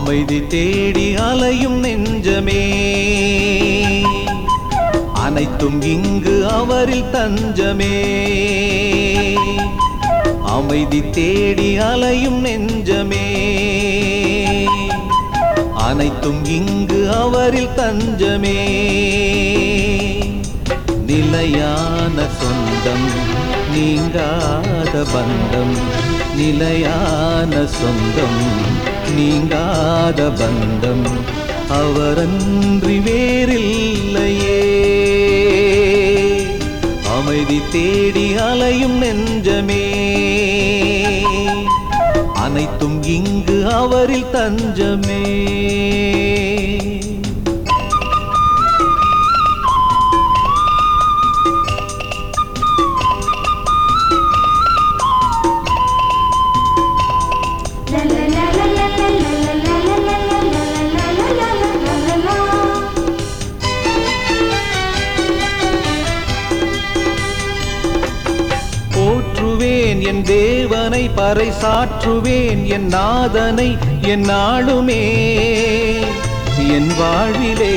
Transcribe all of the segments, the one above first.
அமைதி தேடி அலையும் நெஞ்சமே அனைத்தும் இங்கு அவரில் தஞ்சமே அமைதி தேடி அலையும் நெஞ்சமே அனைத்தும் இங்கு அவரில் தஞ்சமே நிலையான சொந்தம் நீங்காத பந்தம் நிலையான சொந்தம் நீங்காத பந்தம் அவரன்றி வேறில்லையே அமைதி தேடி அலையும் நெஞ்சமே அனைத்தும் இங்கு அவரில் தஞ்சமே போற்றுவேன் என் தேவனை பறைசாற்றுவேன் என் நாதனை என் நாளுமே என் வாழ்விலே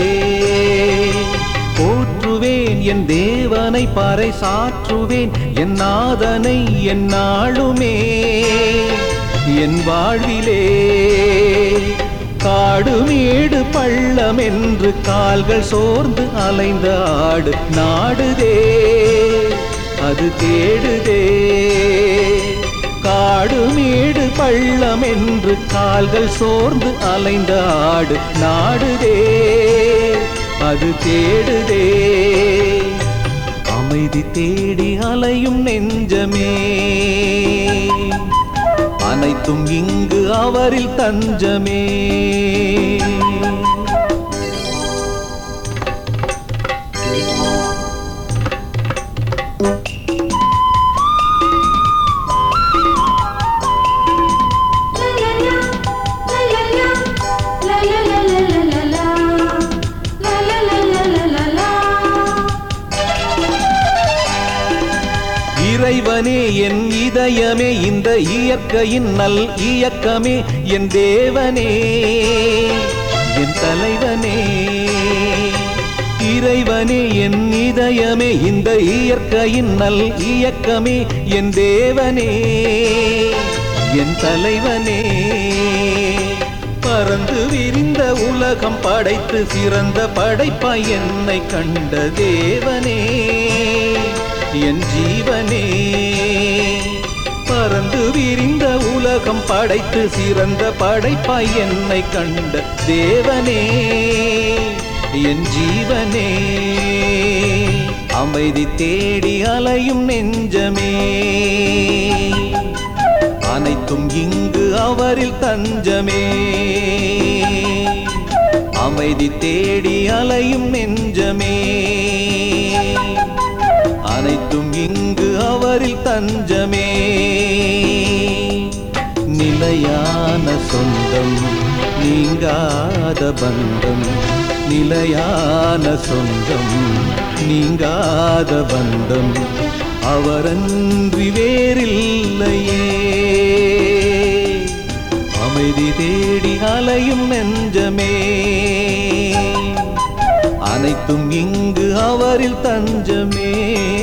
போற்றுவேன் என் தேவனை பறைசாற்றுவேன் என் நாதனை என் நாளுமே என் வாழ்விலே காடு மேடு பள்ளம் என்று கால்கள் சோர்ந்து அலைந்த ஆடு நாடுதே அது தேடுதே காடு மேடு பள்ளம் என்று கால்கள் சோர்ந்து அலைந்த ஆடு நாடுதே அது தேடுதே அமைதி தேடி அலையும் நெஞ்சமே அனைத்தும் இங்கு அவரில் தஞ்சமே இறைவனே என் இதயமே இந்த இயற்கையின் நல் இயக்கமே என் தேவனே என் தலைவனே இறைவனே என் இதயமே இந்த இயற்கையின் நல் இயக்கமே என் தேவனே என் தலைவனே பறந்து விரிந்த உலகம் படைத்து சிறந்த படைப்பாய் என்னை கண்ட தேவனே என் ஜீவனே பறந்து விரிந்த உலகம் படைத்து சிறந்த படைப்பாய் என்னை கண்ட தேவனே என் ஜீவனே அமைதி தேடி அலையும் நெஞ்சமே அனைத்தும் இங்கு அவரில் தஞ்சமே அமைதி தேடி அலையும் நெஞ்சமே அனைத்தும் இங்கு அவரில் தஞ்சமே நிலையான சொந்தம் நீங்காத பந்தம் நிலையான சொந்தம் நீங்காத பந்தம் அவரன்றி வேறில்லையே அமைதி தேடி அலையும் நெஞ்சமே அனைத்தும் இங்கு அவரில் தஞ்சமே